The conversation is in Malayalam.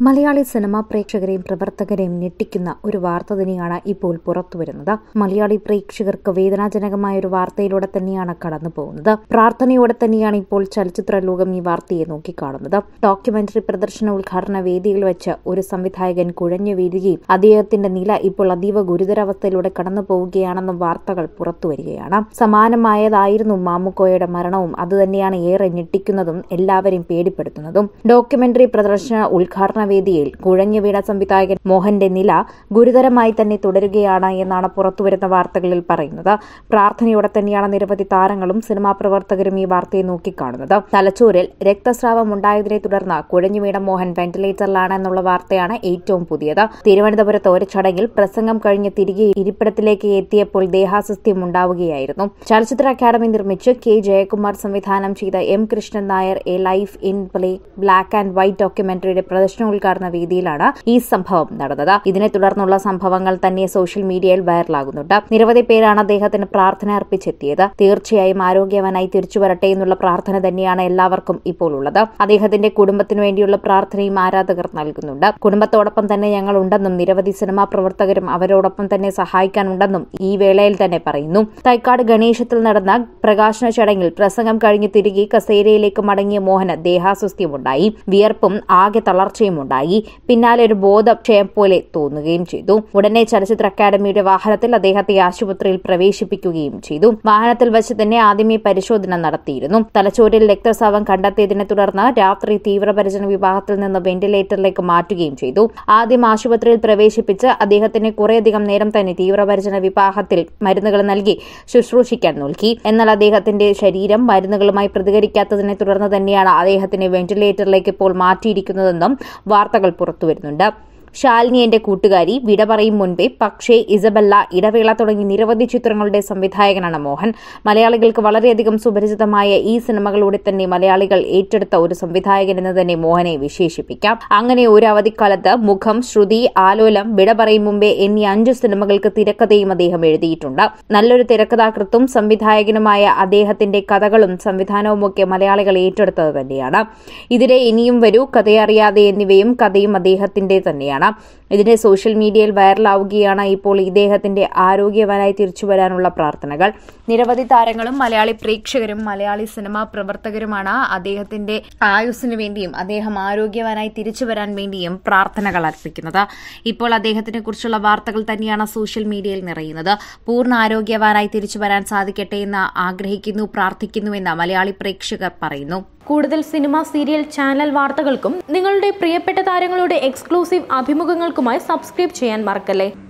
മലയാളി സിനിമാ പ്രേക്ഷകരെയും പ്രവർത്തകരെയും ഞെട്ടിക്കുന്ന ഒരു വാർത്ത തന്നെയാണ് ഇപ്പോൾ പുറത്തുവരുന്നത് മലയാളി പ്രേക്ഷകർക്ക് വേദനാജനകമായ ഒരു വാർത്തയിലൂടെ തന്നെയാണ് കടന്നു പോകുന്നത് പ്രാർത്ഥനയോടെ തന്നെയാണ് ഇപ്പോൾ ചലച്ചിത്ര ലോകം ഈ വാർത്തയെ നോക്കിക്കാണുന്നത് ഡോക്യുമെന്ററി പ്രദർശന ഉദ്ഘാടന വേദിയിൽ വെച്ച് ഒരു സംവിധായകൻ കുഴഞ്ഞു വീഴുകയും അദ്ദേഹത്തിന്റെ നില ഇപ്പോൾ അതീവ ഗുരുതരാവസ്ഥയിലൂടെ കടന്നു പോവുകയാണെന്നും വാർത്തകൾ പുറത്തുവരികയാണ് സമാനമായതായിരുന്നു മാമുക്കോയുടെ മരണവും അതുതന്നെയാണ് ഏറെ ഞെട്ടിക്കുന്നതും എല്ലാവരെയും പേടിപ്പെടുത്തുന്നതും ഡോക്യുമെന്ററി പ്രദർശന ഉദ്ഘാടന വേദിയിൽ കുഴഞ്ഞു വീണ സംവിധായകൻ മോഹന്റെ നില ഗുരുതരമായി തന്നെ തുടരുകയാണ് എന്നാണ് പുറത്തുവരുന്ന വാർത്തകളിൽ പറയുന്നത് പ്രാർത്ഥനയോടെ തന്നെയാണ് നിരവധി താരങ്ങളും സിനിമാ പ്രവർത്തകരും ഈ വാർത്തയെ നോക്കിക്കാണുന്നത് തലച്ചോറിൽ രക്തസ്രാവം ഉണ്ടായതിനെ തുടർന്ന് കുഴഞ്ഞു വീണ മോഹൻ വെന്റിലേറ്ററിലാണ് എന്നുള്ള വാർത്തയാണ് ഏറ്റവും പുതിയത് തിരുവനന്തപുരത്ത് ഒരു ചടങ്ങിൽ പ്രസംഗം കഴിഞ്ഞ് തിരികെ ഇരിപ്പിടത്തിലേക്ക് എത്തിയപ്പോൾ ദേഹാസ്വസ്ഥ്യം ഉണ്ടാവുകയായിരുന്നു ചലച്ചിത്ര അക്കാദമി നിർമ്മിച്ച് കെ ജയകുമാർ സംവിധാനം ചെയ്ത M Krishnan Nair a life in play black and white ഡോക്യുമെന്ററിയുടെ പ്രദർശനോദ്ഘാടന വേദിയിലാണ് ഈ സംഭവം നടന്നത് ഇതിനെ തുടർന്നുള്ള സംഭവങ്ങൾ തന്നെ സോഷ്യൽ മീഡിയയിൽ വൈറലാകുന്നുണ്ട് നിരവധി പേരാണ് അദ്ദേഹത്തിന് പ്രാർത്ഥന അർപ്പിച്ചെത്തിയത് തീർച്ചയായും ആരോഗ്യവാനായി തിരിച്ചു വരട്ടെ എന്നുള്ള പ്രാർത്ഥന തന്നെയാണ് എല്ലാവർക്കും ഇപ്പോൾ ഉള്ളത് അദ്ദേഹത്തിന്റെ കുടുംബത്തിനു വേണ്ടിയുള്ള പ്രാർത്ഥനയും ആരാധകർ നൽകുന്നുണ്ട് കുടുംബത്തോടൊപ്പം തന്നെ ഞങ്ങൾ ഉണ്ടെന്നും നിരവധി സിനിമാ പ്രവർത്തകരും അവരോടൊപ്പം തന്നെ സഹായിക്കാനുണ്ടെന്നും ഈ വേളയിൽ തന്നെ പറയുന്നു തൈക്കാട് ഗണേശത്തിൽ നടന്ന പ്രകാശന ചടങ്ങിൽ പ്രസംഗം കഴിഞ്ഞ് തിരികെ കസേരയിലേക്ക് മടങ്ങിയ മോഹന് ദേഹാസ്വസ്ഥ്യമുണ്ടായി വിയർപ്പും ആകെ തളർച്ചയും ഉണ്ടായി പിന്നാലെ ഒരു ബോധക്ഷയം പോലെ തോന്നുകയും ചെയ്തു ഉടനെ ചലച്ചിത്ര അക്കാദമിയുടെ വാഹനത്തിൽ അദ്ദേഹത്തെ ആശുപത്രിയിൽ പ്രവേശിപ്പിക്കുകയും ചെയ്തു വാഹനത്തിൽ വെച്ച് തന്നെ ആദ്യമേ പരിശോധന നടത്തിയിരുന്നു തലച്ചോറിൽ രക്തസ്രാവം കണ്ടെത്തിയതിനെ തുടർന്ന് രാത്രി തീവ്രപരിചരണ വിഭാഗത്തിൽ നിന്ന് വെന്റിലേറ്ററിലേക്ക് മാറ്റുകയും ചെയ്തു ആദ്യം ആശുപത്രിയിൽ പ്രവേശിപ്പിച്ച് അദ്ദേഹത്തിന് കുറേയധികം നേരം തന്നെ തീവ്രപരിചരണ വിഭാഗത്തിൽ മരുന്നുകൾ നൽകി ശുശ്രൂഷിക്കാൻ നൽകി എന്നാൽ അദ്ദേഹത്തിന്റെ ശരീരം മരുന്നുകളുമായി പ്രതികരിക്കാത്തതിനെ തുടർന്ന് തന്നെയാണ് അദ്ദേഹത്തിനെ വെന്റിലേറ്ററിലേക്ക് ഇപ്പോൾ മാറ്റിയിരിക്കുന്നതെന്നും വാർത്തകൾ പുറത്തുവരുന്നുണ്ട് ശാലിനി എന്റെ കൂട്ടുകാരി വിട പറയും മുൻപേ പക്ഷേ ഇസബella ഇടവേള തുടങ്ങി നിരവധി ചിത്രങ്ങളുടെ സംവിധായകനാണ് മോഹൻ മലയാളികൾക്ക് വളരെയധികം സുപരിചിതമായ ഈ സിനിമകളിലൂടെ തന്നെ മലയാളികൾ ഏറ്റെടുത്ത ഒരു സംവിധായകൻ എന്ന് തന്നെ മോഹനെ വിശേഷിപ്പിക്കാം അങ്ങനെ ഒരു അവധിക്കാലത്ത് മുഖം ശ്രുതി ആലോലം വിട പറയും മുമ്പേ എന്നീ അഞ്ച് സിനിമകൾക്ക് തിരക്കഥയും അദ്ദേഹം എഴുതിയിട്ടുണ്ട് നല്ലൊരു തിരക്കഥാകൃത്തും സംവിധായകനുമായ അദ്ദേഹത്തിന്റെ കഥകളും സംവിധാനവുമൊക്കെ മലയാളികൾ ഏറ്റെടുത്തത് തന്നെയാണ് ഇതിലെ ഇനിയും വരൂ കഥയറിയാതെ എന്നിവയും കഥയും അദ്ദേഹത്തിന്റെ തന്നെയാണ് ഇതിന്റെ സോഷ്യൽ മീഡിയയിൽ വൈറലാവുകയാണ് ഇപ്പോൾ ഇദ്ദേഹത്തിന്റെ ആരോഗ്യവാനായി തിരിച്ചു വരാനുള്ള പ്രാർത്ഥനകൾ നിരവധി താരങ്ങളും മലയാളി പ്രേക്ഷകരും മലയാളി സിനിമാ പ്രവർത്തകരുമാണ് അദ്ദേഹത്തിന്റെ ആയുസ്സിനു വേണ്ടിയും അദ്ദേഹം ആരോഗ്യവാനായി തിരിച്ചു വരാൻ വേണ്ടിയും പ്രാർത്ഥനകൾ അർപ്പിക്കുന്നത് ഇപ്പോൾ അദ്ദേഹത്തിനെ കുറിച്ചുള്ള വാർത്തകൾ തന്നെയാണ് സോഷ്യൽ മീഡിയയിൽ നിറയുന്നത് പൂർണ്ണ ആരോഗ്യവാനായി തിരിച്ചു വരാൻ സാധിക്കട്ടെ എന്ന് ആഗ്രഹിക്കുന്നു പ്രാർത്ഥിക്കുന്നുവെന്ന് മലയാളി പ്രേക്ഷകർ പറയുന്നു കൂടുതൽ സിനിമ സീരിയൽ ചാനൽ വാർത്തകൾക്കും നിങ്ങളുടെ പ്രിയപ്പെട്ട താരങ്ങളുടെ എക്സ്ക്ലൂസീവ് അഭിമുഖങ്ങൾക്കുമായി സബ്സ്ക്രൈബ് ചെയ്യാൻ മറക്കല്ലേ